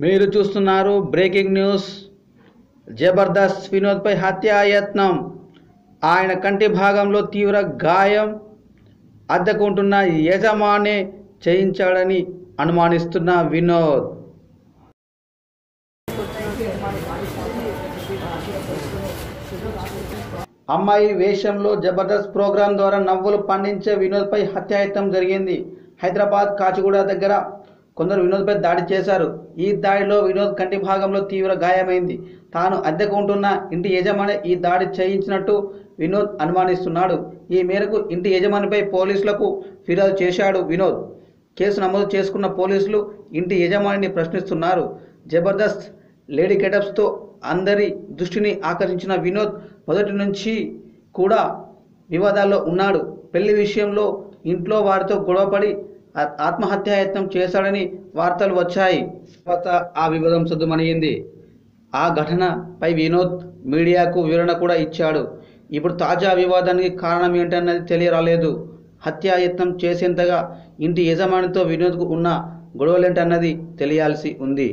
మీరు చూస్తున్నారు breaking news Jabardasth వినోద్పై హత్యాయత్నం ఆయన కంటి భాగంలో తీవ్ర గాయం అద్దెకుంటున్న యజమానే చేయించాడని అనుమానిస్తున్న వినోద్ అమ్మాయి వేషంలో జబర్దస్త్ ప్రోగ్రాం ద్వారా నవ్వులు పండించే వినోద్పై హత్యాయత్నం జరిగింది హైదరాబాద్ కాచిగూడ దగ్గర కొందరు వినోద్పై దాడి చేశారు ఈ దాడిలో వినోద్ కంటి భాగంలో తీవ్ర గాయమైంది తాను అద్దెకు ఉంటున్న ఇంటి యజమాని ఈ దాడి చేయించినట్టు వినోద్ అనుమానిస్తున్నాడు ఈ మేరకు ఇంటి యజమానిపై పోలీసులకు ఫిర్యాదు చేశాడు వినోద్ కేసు నమోదు చేసుకున్న పోలీసులు ఇంటి యజమానిని ప్రశ్నిస్తున్నారు జబర్దస్త్ లేడీ గెటప్స్తో అందరి దృష్టిని ఆకర్షించిన వినోద్ మొదటి నుంచి కూడా వివాదాల్లో ఉన్నాడు పెళ్లి విషయంలో ఇంట్లో వారితో గొడవపడి ఆ- ఆత్మహత్యాయత్నం చేశాడని వార్తలు వచ్చాయి తర్వాత ఆ వివాదం సద్దుమణిగింది ఆ ఘటనపై వినోద్ మీడియాకు వివరణ కూడా ఇచ్చాడు ఇప్పుడు తాజా వివాదానికి కారణం ఏంటన్నది తెలియరాలేదు హత్యాయత్నం చేసేంతగా ఇంటి యజమానితో వినోద్కు ఉన్న గొడవలేంటన్నది తెలియాల్సి ఉంది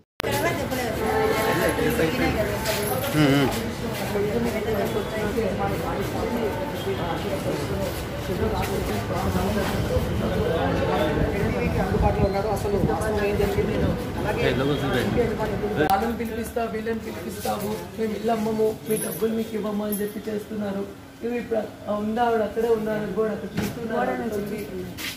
అందుబాటులో ఉన్నాడు అసలు వాస్తవం ఏం జరిగింది అలాగే వాళ్ళని పిలిపిస్తావు వీళ్ళని పిలిపిస్తావు మేము ఇల్లు అమ్మము మీ డబ్బులు మీకు ఇవ్వము అని చెప్పి చేస్తున్నారు ఇవి ఇప్పుడు ఆ ఉన్న ఆవిడ అక్కడే ఉన్నారు కూడా అక్కడ చూస్తున్నారు